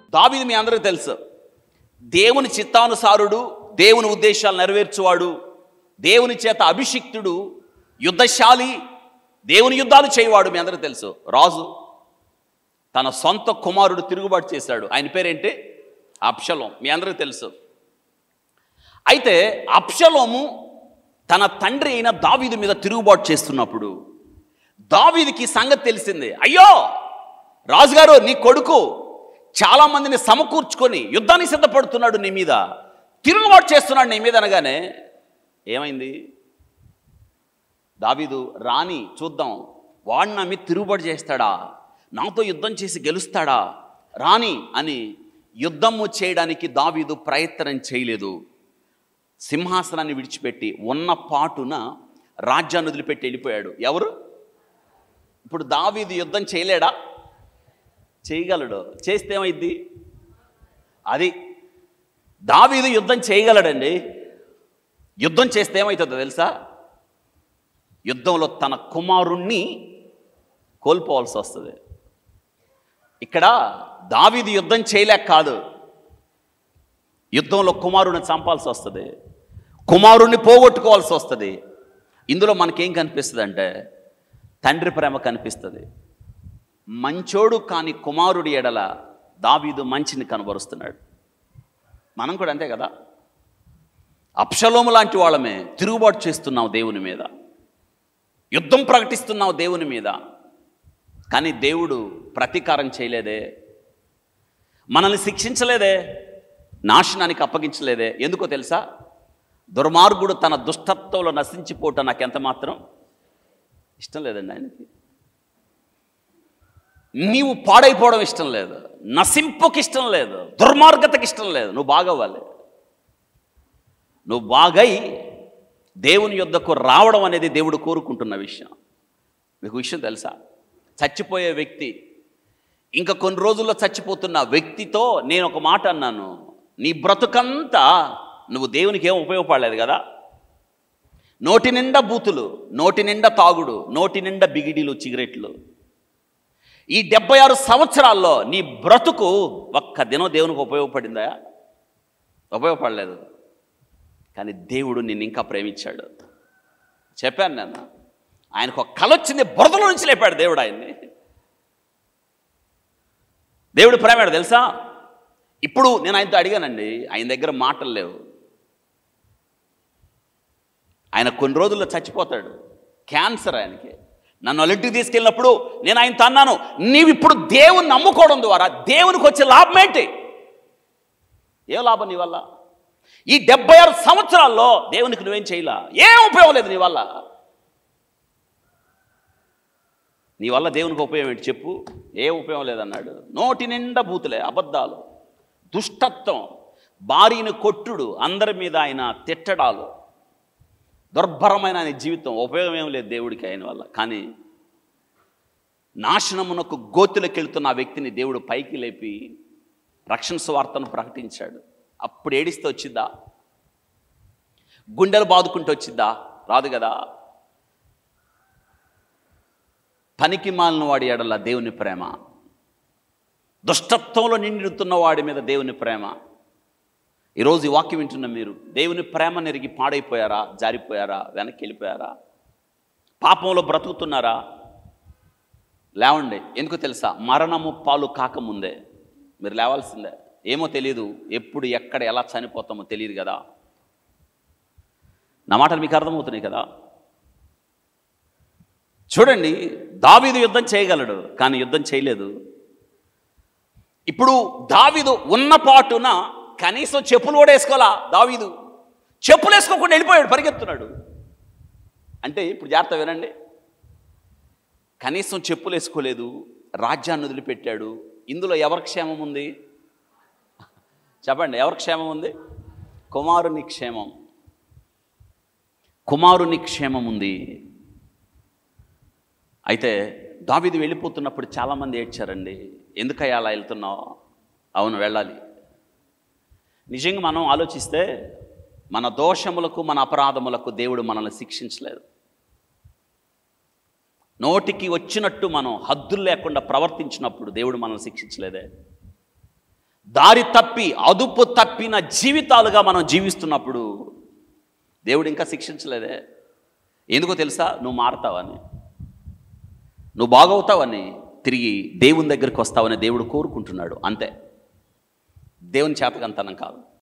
దావీదు మీ అందరికీ తెలుసు దేవుని చిత్తానుసారుడు దేవుని ఉద్దేశాలు నెరవేర్చువాడు దేవుని చేత అభిషిక్తుడు యుద్ధశాలి దేవుని యుద్ధాలు చేయవాడు మీ అందరికీ తెలుసు రాజు తన సొంత కుమారుడు తిరుగుబాటు చేశాడు ఆయన పేరేంటి అప్షలోం మీ అందరికీ తెలుసు అయితే అప్షలోము తన తండ్రి అయిన దావీదు మీద తిరుగుబాటు చేస్తున్నప్పుడు దావీదుకి సంగతి తెలిసింది అయ్యో రాజుగారు నీ కొడుకు చాలా మందిని సమకూర్చుకొని యుద్ధానికి సిద్ధపడుతున్నాడు నీ మీద తిరుగుబాటు చేస్తున్నాడు నీ మీద అనగానే ఏమైంది దావీదు రాని చూద్దాం వాడు నా మీద తిరుగుబాటు చేస్తాడా నాతో యుద్ధం చేసి గెలుస్తాడా రాని అని యుద్ధము చేయడానికి దావీదు ప్రయత్నం చేయలేదు సింహాసనాన్ని విడిచిపెట్టి ఉన్న పాటున రాజ్యాన్ని వదిలిపెట్టి వెళ్ళిపోయాడు ఎవరు ఇప్పుడు దావీదు యుద్ధం చేయలేడా చేయగలడు చేస్తే ఏమైద్ది అది దావీదు యుద్ధం చేయగలడండి యుద్ధం చేస్తే ఏమవుతుందో తెలుసా యుద్ధంలో తన కుమారుణ్ణి కోల్పోవాల్సి వస్తుంది ఇక్కడ దావీదు యుద్ధం చేయలేక కాదు యుద్ధంలో కుమారుని చంపాల్సి వస్తుంది కుమారుణ్ణి పోగొట్టుకోవాల్సి వస్తుంది ఇందులో మనకేం కనిపిస్తుంది అంటే తండ్రి ప్రేమ కనిపిస్తుంది మంచోడు కాని కుమారుడి ఎడల దావీదు మంచిని కనబరుస్తున్నాడు మనం కూడా అంతే కదా అప్షలోము లాంటి వాళ్ళమే తిరుగుబాటు చేస్తున్నావు దేవుని మీద యుద్ధం ప్రకటిస్తున్నావు దేవుని మీద కానీ దేవుడు ప్రతీకారం చేయలేదే మనల్ని శిక్షించలేదే నాశనానికి అప్పగించలేదే ఎందుకో తెలుసా దుర్మార్గుడు తన దుష్టత్వంలో నశించిపోవటం నాకు ఎంత మాత్రం ఇష్టం లేదండి ఆయనకి నీవు పాడైపోవడం ఇష్టం లేదు నశింపుకి ఇష్టం లేదు దుర్మార్గతకి ఇష్టం లేదు నువ్వు బాగవ్వాలి నువ్వు బాగై దేవుని యొద్దకు రావడం అనేది దేవుడు కోరుకుంటున్న విషయం మీకు విషయం తెలుసా చచ్చిపోయే వ్యక్తి ఇంకా కొన్ని రోజుల్లో చచ్చిపోతున్న వ్యక్తితో నేను ఒక మాట అన్నాను నీ బ్రతుకంతా నువ్వు దేవునికి ఏం ఉపయోగపడలేదు కదా నోటి నిండా బూతులు నోటి నిండా తాగుడు నోటి నిండా బిగిడీలు సిగరెట్లు ఈ డెబ్బై ఆరు సంవత్సరాల్లో నీ బ్రతుకు ఒక్క దినం దేవునికి ఉపయోగపడిందా ఉపయోగపడలేదు కానీ దేవుడు నిన్ను ఇంకా ప్రేమించాడు చెప్పాను నేను ఆయనకు ఒక కళ వచ్చింది బురదలో నుంచి లేపాడు దేవుడు ఆయన్ని దేవుడు ప్రేమాడు తెలుసా ఇప్పుడు నేను ఆయనతో అడిగానండి ఆయన దగ్గర మాటలు లేవు ఆయన కొన్ని రోజుల్లో చచ్చిపోతాడు క్యాన్సర్ ఆయనకి నన్ను అలింటికి తీసుకెళ్ళినప్పుడు నేను ఆయనతో అన్నాను నీవు ఇప్పుడు దేవుని నమ్ముకోవడం ద్వారా దేవునికి వచ్చే లాభం ఏంటి ఏ లాభం నీ వల్ల ఈ డెబ్బై ఆరు సంవత్సరాల్లో దేవునికి నువ్వేం చేయలా ఏం ఉపయోగం లేదు నీ వల్ల నీ వల్ల దేవునికి ఉపయోగం ఏంటి చెప్పు ఏ ఉపయోగం లేదన్నాడు నోటి నిండా బూతులే అబద్ధాలు దుష్టత్వం భార్యను కొట్టుడు అందరి మీద ఆయన తిట్టడాలు దుర్భరమైన ఆయన జీవితం ఉపయోగం ఏం లేదు దేవుడికి ఆయన వల్ల కానీ నాశనమునకు గోతులకు వెళ్తున్న ఆ వ్యక్తిని దేవుడు పైకి లేపి రక్షణ సువార్తను ప్రకటించాడు అప్పుడు ఏడిస్తే వచ్చిద్దా గుండెలు బాదుకుంటూ వచ్చిద్దా రాదు కదా పనికి మాలిన వాడి ఎడల దేవుని ప్రేమ దుష్టత్వంలో నిండుతున్న వాడి మీద దేవుని ప్రేమ ఈరోజు ఈ వాక్యం వింటున్న మీరు దేవుని ప్రేమ నెరిగి పాడైపోయారా జారిపోయారా వెనక్కి వెళ్ళిపోయారా పాపంలో బ్రతుకుతున్నారా లేవండి ఎందుకో తెలుసా మరణము పాలు కాకముందే మీరు లేవాల్సిందే ఏమో తెలియదు ఎప్పుడు ఎక్కడ ఎలా చనిపోతామో తెలియదు కదా నా మాటలు మీకు అర్థమవుతున్నాయి కదా చూడండి దావీదు యుద్ధం చేయగలడు కానీ యుద్ధం చేయలేదు ఇప్పుడు దావీదు ఉన్న పాటున కనీసం చెప్పులు కూడా వేసుకోవాలా దావీదు చెప్పులు వేసుకోకుండా వెళ్ళిపోయాడు పరిగెత్తున్నాడు అంటే ఇప్పుడు జాగ్రత్త వినండి కనీసం చెప్పులు వేసుకోలేదు రాజ్యాన్ని వదిలిపెట్టాడు ఇందులో ఎవరి క్షేమం ఉంది చెప్పండి ఎవరి క్షేమం ఉంది కుమారుని క్షేమం కుమారుని క్షేమం ఉంది అయితే దావీదు వెళ్ళిపోతున్నప్పుడు చాలామంది ఏడ్చారండి ఎందుకయ్యా అలా వెళ్తున్నావు అవును వెళ్ళాలి నిజంగా మనం ఆలోచిస్తే మన దోషములకు మన అపరాధములకు దేవుడు మనల్ని శిక్షించలేదు నోటికి వచ్చినట్టు మనం హద్దులు లేకుండా ప్రవర్తించినప్పుడు దేవుడు మనల్ని శిక్షించలేదే దారి తప్పి అదుపు తప్పిన జీవితాలుగా మనం జీవిస్తున్నప్పుడు దేవుడు ఇంకా శిక్షించలేదే ఎందుకో తెలుసా నువ్వు మారతావని నువ్వు బాగవుతావని తిరిగి దేవుని దగ్గరికి వస్తావని దేవుడు కోరుకుంటున్నాడు అంతే దేవుని చేతకంతనం కాదు